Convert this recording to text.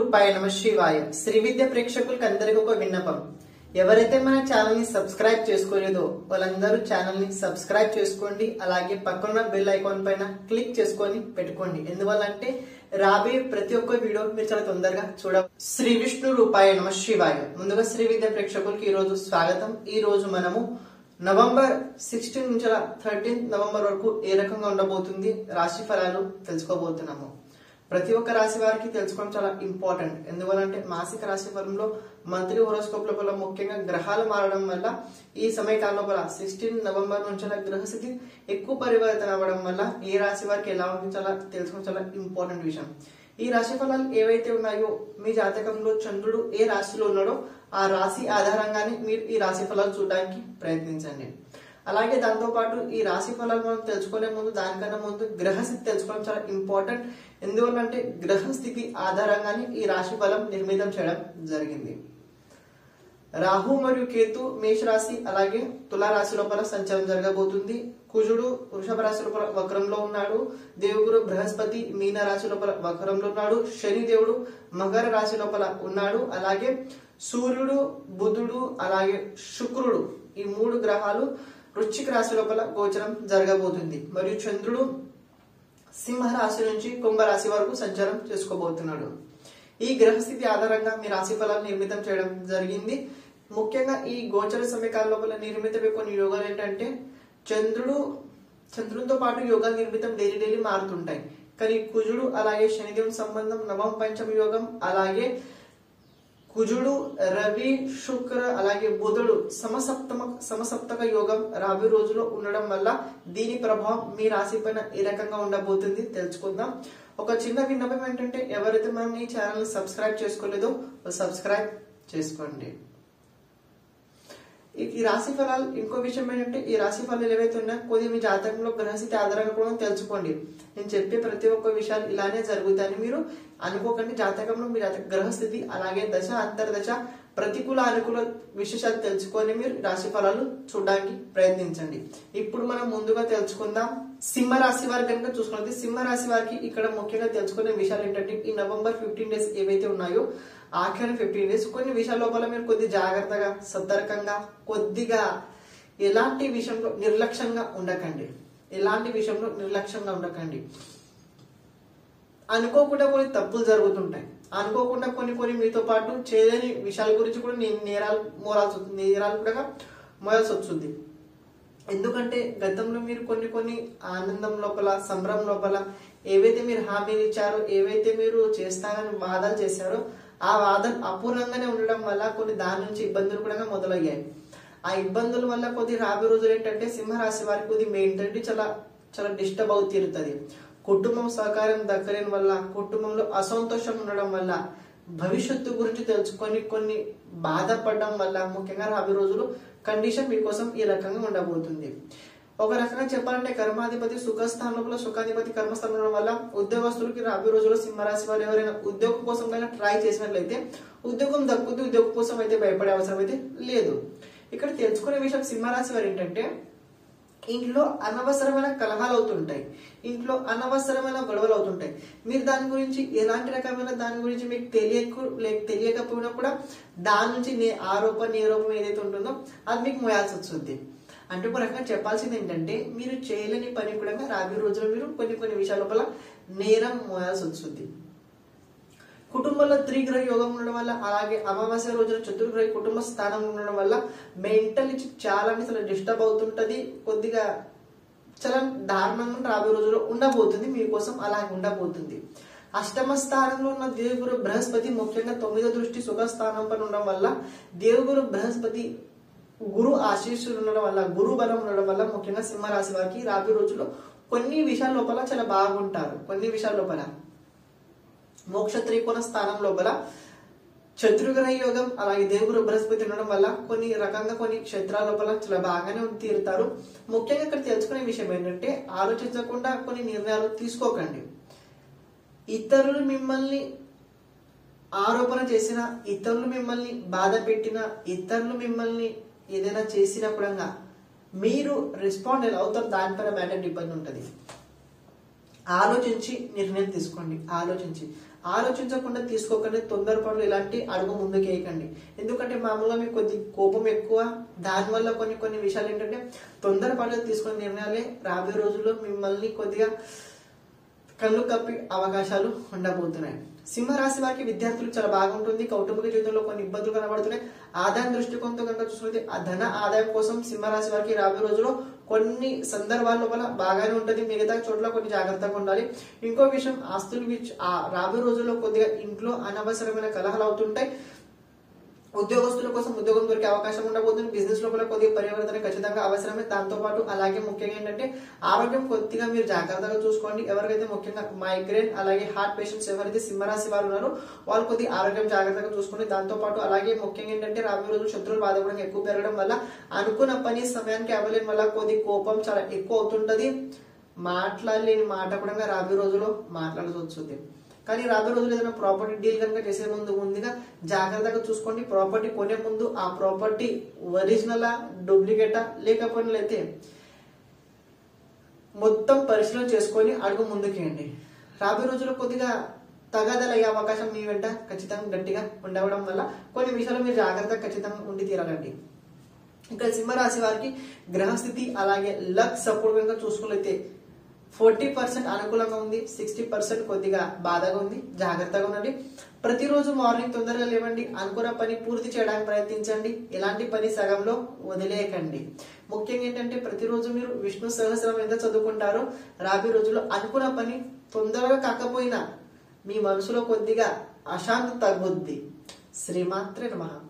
రూపాయ నమ శివాయ శ్రీ విద్య ప్రేక్షకులకు అందరికీ ఒక విన్నపం ఎవరైతే మన ఛానల్ ని సబ్స్క్రైబ్ చేసుకోలేదో వాళ్ళందరూ ఛానల్ ని సబ్స్క్రైబ్ చేసుకోండి అలాగే పక్కన బెల్ ఐకాన్ పైన క్లిక్ చేసుకొని పెట్టుకోండి ఎందువల్లంటే రాబోయే ప్రతి ఒక్క వీడియో మీరు చాలా తొందరగా చూడ శ్రీ విష్ణు రూపాయ నమ శివాయ ముందుగా శ్రీ విద్య ప్రేక్షకులకి ఈ రోజు స్వాగతం ఈ రోజు మనము నవంబర్ సిక్స్టీన్ నుంచి థర్టీన్ నవంబర్ వరకు ఏ రకంగా ఉండబోతుంది రాశి ఫలాలు తెలుసుకోబోతున్నాము ప్రతి ఒక్క రాశి వారికి తెలుసుకోవడం చాలా ఇంపార్టెంట్ ఎందువల్లంటే మాసిక రాశి ఫలంలో మంత్లీ హోరోస్కోప్ లోపల ముఖ్యంగా గ్రహాలు మారడం వల్ల ఈ సమయకాలం లోపల సిక్స్టీన్ నవంబర్ నుంచి గ్రహస్థితి ఎక్కువ పరివర్తన అవ్వడం వల్ల ఏ రాశి వారికి ఎలా ఉంటుంది చాలా తెలుసుకోవడం చాలా ఇంపార్టెంట్ విషయం ఈ రాశి ఫలాలు ఏవైతే ఉన్నాయో మీ జాతకంలో చంద్రుడు ఏ రాశిలో ఉన్నాడో ఆ రాశి ఆధారంగానే మీరు ఈ రాశి ఫలాలు చూడడానికి ప్రయత్నించండి అలాగే దాంతో పాటు ఈ రాశి ఫలాలు మనం తెలుసుకునే ముందు దానికన్నా ముందు గ్రహస్థితి తెలుసుకోవడం చాలా ఇంపార్టెంట్ ఎందువల్లంటే గ్రహస్థితి ఆధారంగానే ఈ రాశి ఫలం నిర్మితం చేయడం జరిగింది రాహు మరియు కేతు మేష రాశి అలాగే తులా రాశి లోపల సంచారం జరగబోతుంది కుజుడు వృషభ రాశి లోపల వక్రంలో ఉన్నాడు దేవుగురు బృహస్పతి మీన రాశి లోపల వక్రంలో ఉన్నాడు శని దేవుడు మకర రాశి లోపల ఉన్నాడు అలాగే సూర్యుడు బుధుడు అలాగే శుక్రుడు ఈ మూడు గ్రహాలు వృశ్చిక రాశి లోపల గోచరం జరగబోతుంది మరియు చంద్రుడు సింహ రాశి నుంచి కుంభ రాశి వరకు సంచారం చేసుకోబోతున్నాడు ఈ గ్రహస్థితి ఆధారంగా మీ రాశి ఫలాలు నిర్మితం చేయడం జరిగింది ముఖ్యంగా ఈ గోచర సమయకాల లోపల నిర్మితమే కొన్ని యోగాలు ఏంటంటే చంద్రుడు చంద్రునితో పాటు యోగాలు నిర్మితం డైలీ డైలీ మారుతుంటాయి కానీ కుజుడు అలాగే శనిదేవుని సంబంధం నవం పంచమ యోగం అలాగే కుజుడు రవి శుక్ర అలాగే బుధుడు సమసప్తమ సమసప్తక యోగం రాబోయే రోజులో ఉండడం వల్ల దీని ప్రభావం మీ రాశి పైన ఏ రకంగా ఉండబోతుంది తెలుసుకుందాం ఒక చిన్న విన్నపం ఏంటంటే ఎవరైతే మనం ఈ ఛానల్ సబ్స్క్రైబ్ చేసుకోలేదో సబ్స్క్రైబ్ చేసుకోండి ఈ- ఈ రాశి ఫలాలు ఇంకో విషయం ఏంటంటే ఈ రాశి ఫలాలు ఏవైతే ఉన్నాయో కొద్ది మీ జాతకంలో గ్రహస్థితి ఆధారంగా కూడా తెలుసుకోండి నేను చెప్పే ప్రతి ఒక్క విషయాలు ఇలానే జరుగుతాయని మీరు అనుకోకండి జాతకంలో మీ జాతక గ్రహస్థితి అలాగే దశ అంతర్దశ ప్రతికూల అనుకూల విశేషాలు తెలుసుకొని మీరు రాశి ఫలాలు చూడడానికి ప్రయత్నించండి ఇప్పుడు మనం ముందుగా తెలుసుకుందాం సింహ రాశి వారి కనుక చూసుకుంటే సింహ రాశి వారికి ఇక్కడ ముఖ్యంగా తెలుసుకునే విషయాలు ఏంటంటే ఈ నవంబర్ ఫిఫ్టీన్ డేస్ ఏవైతే ఉన్నాయో ఆఖరి ఫిఫ్టీన్ డేస్ కొన్ని విషయాల లోపల మీరు కొద్ది జాగ్రత్తగా సతర్కంగా కొద్దిగా ఎలాంటి విషయంలో నిర్లక్ష్యంగా ఉండకండి ఎలాంటి విషయంలో నిర్లక్ష్యంగా ఉండకండి అనుకోకుండా కొన్ని తప్పులు జరుగుతుంటాయి అనుకోకుండా కొన్ని కొన్ని మీతో పాటు చేయలేని విషయాల గురించి కూడా నేను నేరాలు మోరాల్సి వస్తుంది నేరాలు కూడా మోయాల్సి వస్తుంది ఎందుకంటే గతంలో మీరు కొన్ని కొన్ని ఆనందం లోపల సంబరం లోపల ఏవైతే మీరు హామీలు ఇచ్చారో ఏవైతే మీరు చేస్తారని వాదాలు చేశారో ఆ వాదన అపూర్ణంగానే ఉండడం వల్ల కొన్ని దాని నుంచి ఇబ్బందులు కూడా మొదలయ్యాయి ఆ ఇబ్బందుల వల్ల కొద్ది రాబోయే రోజులు ఏంటంటే సింహరాశి వారికి కొద్ది మెంటాలిటీ చాలా చాలా డిస్టర్బ్ అవు తీరుతుంది కుటుంబం సహకారం దక్కలేని వల్ల కుటుంబంలో అసంతోషం ఉండడం వల్ల భవిష్యత్తు గురించి తెలుసుకొని కొన్ని బాధపడడం వల్ల ముఖ్యంగా రాబోయే రోజులు కండిషన్ మీకోసం ఈ రకంగా ఉండబోతుంది ఒక రకంగా చెప్పాలంటే కర్మాధిపతి సుఖస్థానంలో సుఖాధిపతి కర్మస్థానం ఉండడం వల్ల ఉద్యోగస్తులకి రాబోయే రోజుల్లో సింహరాశి వారు ఎవరైనా ఉద్యోగం కోసం కనుక ట్రై చేసినట్లయితే ఉద్యోగం దక్కుతుంది ఉద్యోగం కోసం అయితే భయపడే అవసరం అయితే లేదు ఇక్కడ తెలుసుకునే విషయం సింహరాశి వారు ఏంటంటే ఇంట్లో అనవసరమైన కలహాలు అవుతుంటాయి ఇంట్లో అనవసరమైన గొడవలు అవుతుంటాయి మీరు దాని గురించి ఎలాంటి రకమైన దాని గురించి మీకు తెలియకు లేక తెలియకపోయినా కూడా దాని నుంచి నే ఆరోపణ నిరోపం ఏదైతే ఉంటుందో అది మీకు మోయాల్సి వస్తుంది అంటే ఒక రకంగా చెప్పాల్సింది ఏంటంటే మీరు చేయలేని పని కూడా రాబోయే రోజుల్లో మీరు కొన్ని కొన్ని విషయాల లోపల నేరం మోయాల్సి వస్తుంది కుటుంబంలో త్రిగ్రహ యోగం ఉండడం వల్ల అలాగే అమావాస్య రోజున చతుర్గ్రహ కుటుంబ స్థానం ఉండడం వల్ల మెంటల్ చాలా అంటే చాలా డిస్టర్బ్ అవుతుంటది కొద్దిగా చాలా దారుణంగా రాబోయే రోజుల్లో ఉండబోతుంది మీకోసం అలాగే ఉండబోతుంది అష్టమ స్థానంలో ఉన్న దేవుగురు బృహస్పతి ముఖ్యంగా తొమ్మిదో దృష్టి సుఖ స్థానం పైన ఉండడం వల్ల దేవుగురు బృహస్పతి గురు ఆశీస్సులు ఉండడం వల్ల గురు బలం ఉండడం వల్ల ముఖ్యంగా సింహరాశి వారికి రాబోయే రోజుల్లో కొన్ని విషయాల లోపల చాలా బాగుంటారు కొన్ని విషయాల లోపల మోక్ష త్రికోణ స్థానం లోపల శత్రుగ్రహ యోగం అలాగే దేవుడు బృహస్పతి ఉండడం వల్ల కొన్ని రకంగా కొన్ని క్షేత్రాల లోపల చాలా బాగానే తీరుతారు ముఖ్యంగా ఇక్కడ తెలుసుకునే విషయం ఏంటంటే ఆలోచించకుండా కొన్ని నిర్ణయాలు తీసుకోకండి ఇతరులు మిమ్మల్ని ఆరోపణ చేసిన ఇతరులు మిమ్మల్ని బాధ పెట్టిన ఇతరులు మిమ్మల్ని ఏదైనా చేసినప్పుడంగా మీరు రెస్పాండ్ ఎలా అవుతారు దానిపైన మ్యాటర్ ఇబ్బంది ఉంటుంది ఆలోచించి నిర్ణయం తీసుకోండి ఆలోచించి ఆలోచించకుండా తీసుకోకండి తొందరపాటు ఇలాంటి అడుగు ముందుకు వేయకండి ఎందుకంటే మామూలుగా మీకు కొద్ది కోపం ఎక్కువ దానివల్ల కొన్ని కొన్ని విషయాలు ఏంటంటే తొందరపాటు తీసుకునే నిర్ణయాలే రాబోయే రోజుల్లో మిమ్మల్ని కొద్దిగా కళ్ళు కప్పి అవకాశాలు ఉండబోతున్నాయి సింహరాశి వారికి విద్యార్థులకు చాలా బాగుంటుంది కౌటుంబిక జీవితంలో కొన్ని ఇబ్బందులు కనబడుతున్నాయి ఆదాయం దృష్టికోణంతో కనుక చూసుకుంటే ఆ ధన ఆదాయం కోసం సింహరాశి వారికి రాబోయే రోజుల్లో కొన్ని సందర్భాల లోపల బాగానే ఉంటుంది మిగతా చోట్ల కొన్ని జాగ్రత్తగా ఉండాలి ఇంకో విషయం ఆస్తులు విచ్- ఆ రాబోయే రోజుల్లో కొద్దిగా ఇంట్లో అనవసరమైన కలహాలు అవుతుంటాయి ఉద్యోగస్తుల కోసం ఉద్యోగం దొరికే అవకాశం ఉండబోతుంది బిజినెస్ లోపల కొద్దిగా పరివర్తన ఖచ్చితంగా అవసరమే దాంతో పాటు అలాగే ముఖ్యంగా ఏంటంటే ఆరోగ్యం కొద్దిగా మీరు జాగ్రత్తగా చూసుకోండి ఎవరికైతే ముఖ్యంగా మైగ్రేన్ అలాగే హార్ట్ పేషెంట్స్ ఎవరైతే సింహరాశి వారు ఉన్నారో వాళ్ళు కొద్దిగా ఆరోగ్యం జాగ్రత్తగా చూసుకోండి దాంతో పాటు అలాగే ముఖ్యంగా ఏంటంటే రాబోయే రోజులు శత్రువులు బాధపడడం ఎక్కువ పెరగడం వల్ల అనుకున్న పని సమయానికి అవ్వలేని వల్ల కొద్ది కోపం చాలా ఎక్కువ అవుతుంటది మాట్లాడలేని మాట కూడా రాబోయే రోజుల్లో మాట్లాడాల్సి వస్తుంది కానీ రాబోయే రోజులు ఏదైనా ప్రాపర్టీ డీల్ కనుక చేసే ముందు ముందుగా జాగ్రత్తగా చూసుకోండి ప్రాపర్టీ కొనే ముందు ఆ ప్రాపర్టీ ఒరిజినలా డూప్లికేటా లేకపోయినట్లయితే మొత్తం పరిశీలన చేసుకొని అడుగు ముందుకేయండి రాబోయే రోజుల్లో కొద్దిగా తగాదాలు అయ్యే అవకాశం మీ వెంట ఖచ్చితంగా గట్టిగా ఉండవడం వల్ల కొన్ని విషయాలు మీరు జాగ్రత్తగా ఖచ్చితంగా ఉండి తీరాలండి ఇంకా సింహరాశి వారికి గ్రహస్థితి అలాగే లక్ సపోర్ట్ కనుక చూసుకున్నట్లయితే ఫోర్టీ పర్సెంట్ అనుకూలంగా ఉంది సిక్స్టీ పర్సెంట్ కొద్దిగా బాధగా ఉంది జాగ్రత్తగా ఉండండి ప్రతిరోజు మార్నింగ్ తొందరగా లేవండి అనుకున్న పని పూర్తి చేయడానికి ప్రయత్నించండి ఎలాంటి పని సగంలో వదిలేయకండి ముఖ్యంగా ఏంటంటే ప్రతిరోజు మీరు విష్ణు సహస్రం ఎంత చదువుకుంటారో రాబోయే రోజుల్లో అనుకున్న పని తొందరగా కాకపోయినా మీ మనసులో కొద్దిగా అశాంతి తగ్గుద్ది శ్రీమాత్రే నమః